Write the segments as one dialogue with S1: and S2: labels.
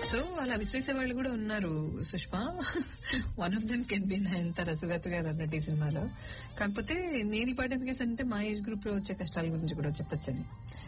S1: So అలా విసిరేసే వాళ్ళు కూడా ఉన్నారు Sushma one of them can be Nayanthara Sugath గారు అన్నట్టు ఈ సినిమాలో కాకపోతే నేను ఈ పాట ఎందుకు వేసాను అంటే మా ఏజ్ గ్రూప్ లో వచ్చే కష్టాల గురించి కూడా చెప్పొచ్చని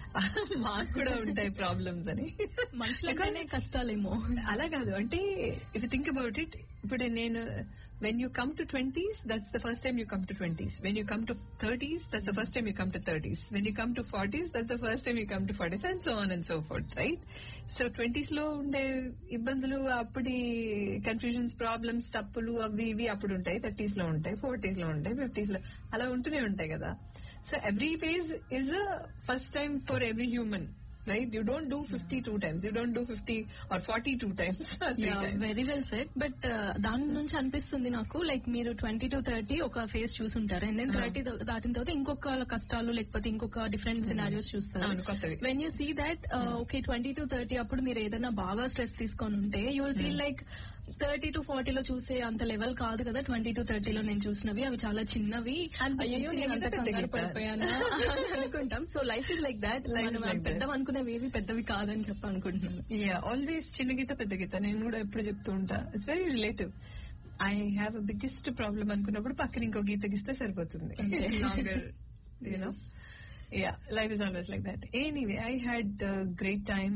S1: మాకు కూడా ఉంటాయి ప్రాబ్లమ్స్ అని
S2: మనుషులకనే కష్టాలేమో
S1: అలా కాదు అంటే ఇఫ్ థింక్ అబౌట్ ఇట్ ఇప్పుడు నేను when you come to twenties that's the first time you come to twenties when you come to thirties that's the first time you come to thirties when you come to forties that's the first time you come to forties and so on and so forth right so twenties లో ఉండే ఇబ్బందులు అప్పటి confusions problems తప్పులు అవి ఇవి అప్పుడు ఉంటాయి thirties లో ఉంటాయి ఫోర్టీస్ లో ఉంటాయి ఫిఫ్టీస్ లో అలా ఉంటూనే ఉంటాయి కదా so every phase is a first time for every human right you don't do fifty two times you don't do fifty or forty two times
S2: very well set but దాని నుంచి అనిపిస్తుంది నాకు లైక్ మీరు ట్వంటీ టు థర్టీ ఒక phase చూసుంటారు and then thirty దాటిన తర్వాత ఇంకొక కష్టాలు లేకపోతే ఇంకొక డిఫరెంట్ సినారియోస్ చూస్తారు
S1: అవును, కొత్తవి.
S2: When you see that okay twenty to thirty అప్పుడు మీరు ఏదైనా బాగా స్ట్రెస్ తీసుకొని ఉంటే you will feel like thirty to ఫార్టీలో చూసే అంత లెవెల్ కాదు కదా ట్వంటీ టు థర్టీలో నేను చూసినవి అవి చాలా చిన్నవి
S1: అనిపిస్తుంది,
S2: అయ్యో నేను అంత
S1: చిన్నది
S2: కంగారు
S1: పెద్దగా.
S2: పడిపోయానా అని అనుకుంటాం so life is like that
S1: Life is like that.
S2: పెద్దవి అనుకునేవి ఏవి పెద్దవి కాదని చెప్పి అనుకుంటున్నాను
S1: యా ఆల్వేస్ చిన్న గీత పెద్ద గీత నేను కూడా ఎప్పుడు చెప్తూ ఉంటా it's very relative I have a biggest problem అనుకున్నప్పుడు పక్కన ఇంకో గీత గీస్తే సరిపోతుంది longer you know yeah life is always like that anyway I had great time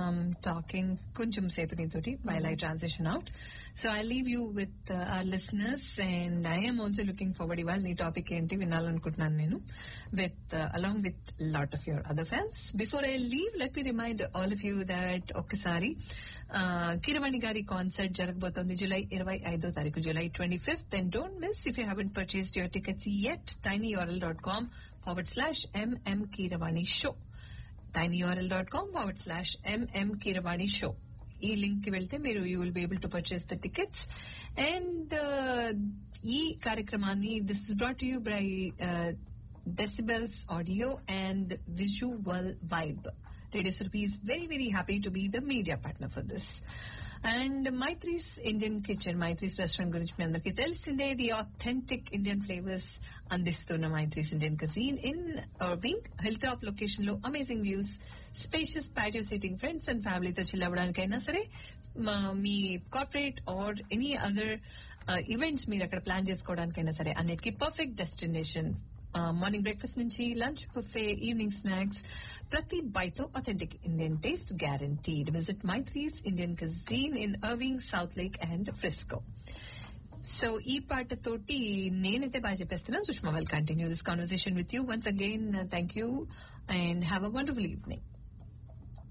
S1: talking కొంచెం సేపు నీతోటి while I transition out so I leave you with our listeners and I'm also looking forward ఇవాళ నీ టాపిక్ ఏంటి వినాలనుకుంటున్నాను నేను with along with lot of your other fans before I leave let me remind all of you that ఒక్కసారి కిరవాణి గారి concert జరగబోతోంది July ఇరవై ఐదో తారీఖు July twenty fifth and don't miss if you haven't purchased your tickets yet tinyurl dot com forward slash MM Keeravani show tinyurl dot com forward slash MM Keeravani show ఈ link కి వెళ్తే మీరు you will be able to purchase the tickets and ఈ కార్యక్రమాన్ని this is brought you by decibels audio and visual vibe radio సుర్పి is very very happy to be the media partner for this and Maithri's Indian kitchen Maithri's restaurant గురించి మీ అందరికీ తెలిసిందే the authentic Indian flavours అందిస్తున్న Maithri's Indian cuisine in Irving hill top location లో amazing views spacious patio sitting friends and ఫ్యామిలీతో chill అవ్వడానికైనా సరే మా- మీ corporate or any other events మీరు అక్కడ ప్లాన్ చేసుకోవడానికైనా సరే అన్నిటికీ పర్ఫెక్ట్ డెస్టినేషన్ మార్నింగ్ బ్రేక్ఫాస్ట్ నుంచి లంచ్ బుఫే ఈవినింగ్ స్నాక్స్ ప్రతి byte authentic Indian taste guaranteed visit Maithri's Indian cuisine in Irving Southlake and Frisco so ఈ పాటతోటి నేనైతే బాగా చెప్పేస్తున్నా Sushma will continue this conversation with you once again thank you and have a wonderful evening